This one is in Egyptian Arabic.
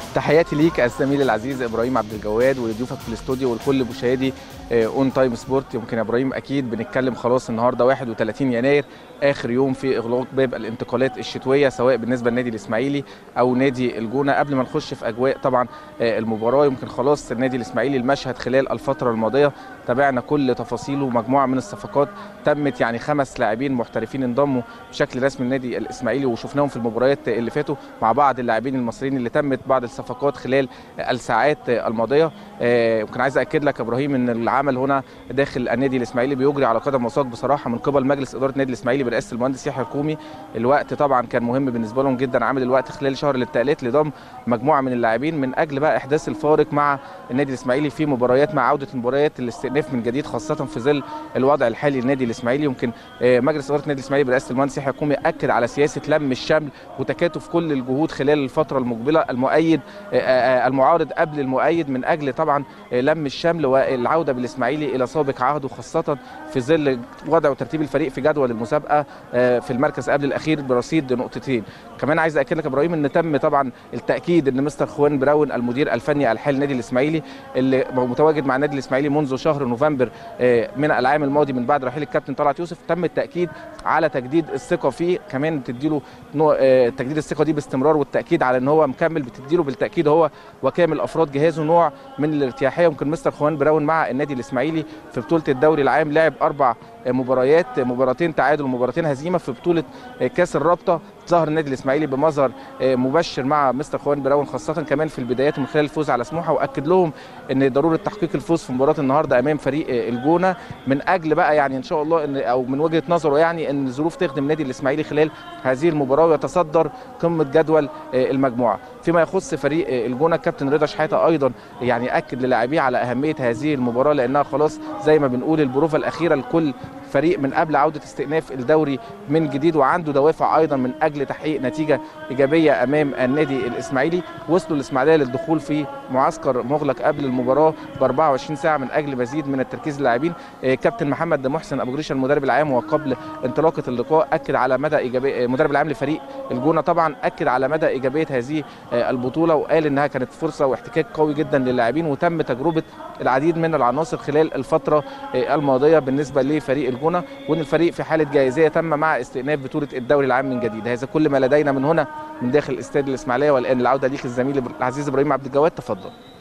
تحياتي ليك الزميل العزيز ابراهيم عبد الجواد ولضيوفك في الاستوديو ولكل مشاهدي اون تايم سبورت يمكن يا ابراهيم اكيد بنتكلم خلاص النهارده 31 يناير اخر يوم في اغلاق باب الانتقالات الشتويه سواء بالنسبه للنادي الاسماعيلي او نادي الجونه قبل ما نخش في اجواء طبعا المباراه يمكن خلاص النادي الاسماعيلي المشهد خلال الفتره الماضيه تابعنا كل تفاصيله مجموعه من الصفقات تمت يعني خمس لاعبين محترفين انضموا بشكل رسمي للنادي الاسماعيلي وشفناهم في المباريات اللي فاتوا مع بعض اللاعبين المصريين اللي تمت بعض الصفقات خلال الساعات الماضيه يمكن عايز اكد لك يا ابراهيم ان العمل هنا داخل النادي الاسماعيلي بيجري على قدم وساق بصراحه من قبل مجلس اداره النادي الاسماعيلي برئاسه المهندس يحيى الكومي الوقت طبعا كان مهم بالنسبه لهم جدا عامل الوقت خلال شهر الانتقالات لضم مجموعه من اللاعبين من اجل بقى احداث الفارق مع النادي الاسماعيلي في مباريات مع عوده مباريات الاستئناف من جديد خاصه في ظل الوضع الحالي للنادي الاسماعيلي يمكن مجلس اداره النادي الاسماعيلي برئاسه المهندس يحيى الكومي اكد على سياسه لم الشمل وتكاتف كل الجهود خلال الفتره المقبله المؤيد المعارض قبل المؤيد من اجل طبعا لم الشمل والعوده بالاسماعيلي الى سابق عهده خاصه في ظل وضع وترتيب الفريق في جدول المسابقه في المركز قبل الاخير برصيد نقطتين كمان عايز اكد لك يا ابراهيم ان تم طبعا التاكيد ان مستر خوان براون المدير الفني الحالي للنادي الاسماعيلي اللي متواجد مع النادي الاسماعيلي منذ شهر نوفمبر من العام الماضي من بعد رحيل الكابتن طلعت يوسف تم التاكيد على تجديد الثقه فيه كمان بتديله تجديد الثقه دي باستمرار والتاكيد على ان هو مكمل بتديله بالتاكيد هو وكامل افراد جهازه نوع من الارتياحيه يمكن مستر خوان براون مع النادي الاسماعيلي في بطوله الدوري العام لعب اربع مباريات مباراتين تعادل ومباراتين هزيمه في بطوله كاس الرابطه ظهر النادي الاسماعيلي بمظهر مبشر مع مستر خوان براون خاصه كمان في البدايات من خلال الفوز على سموحه واكد لهم ان ضروره تحقيق الفوز في مباراه النهارده امام فريق الجونه من اجل بقى يعني ان شاء الله ان او من وجهه نظره يعني ان الظروف تخدم النادي الاسماعيلي خلال هذه المباراه ويتصدر قمه جدول المجموعه فيما يخص فريق الجونه كابتن رضا شحاته ايضا يعني اكد للاعبيه على اهميه هذه المباراه لانها خلاص زي ما بنقول البروفه الاخيره لكل فريق من قبل عوده استئناف الدوري من جديد وعنده دوافع ايضا من اجل تحقيق نتيجه ايجابيه امام النادي الاسماعيلي وصلوا الاسماعيليه للدخول في معسكر مغلق قبل المباراه ب 24 ساعه من اجل مزيد من التركيز اللاعبين كابتن محمد محسن ابو جريشه المدرب العام وقبل انطلاقه اللقاء اكد على مدى ايجابيه المدرب العام لفريق الجونه طبعا اكد على مدى ايجابيه هذه البطوله وقال انها كانت فرصه واحتكاك قوي جدا للاعبين وتم تجربه العديد من العناصر خلال الفتره الماضيه بالنسبه لفريق الجونه وان الفريق في حاله جاهزيه تم مع استئناف بطوله الدوري العام من جديد هذا كل ما لدينا من هنا من داخل استاد الاسماعيليه والان العوده ليك الزميل العزيز ابراهيم عبد الجواد تفضل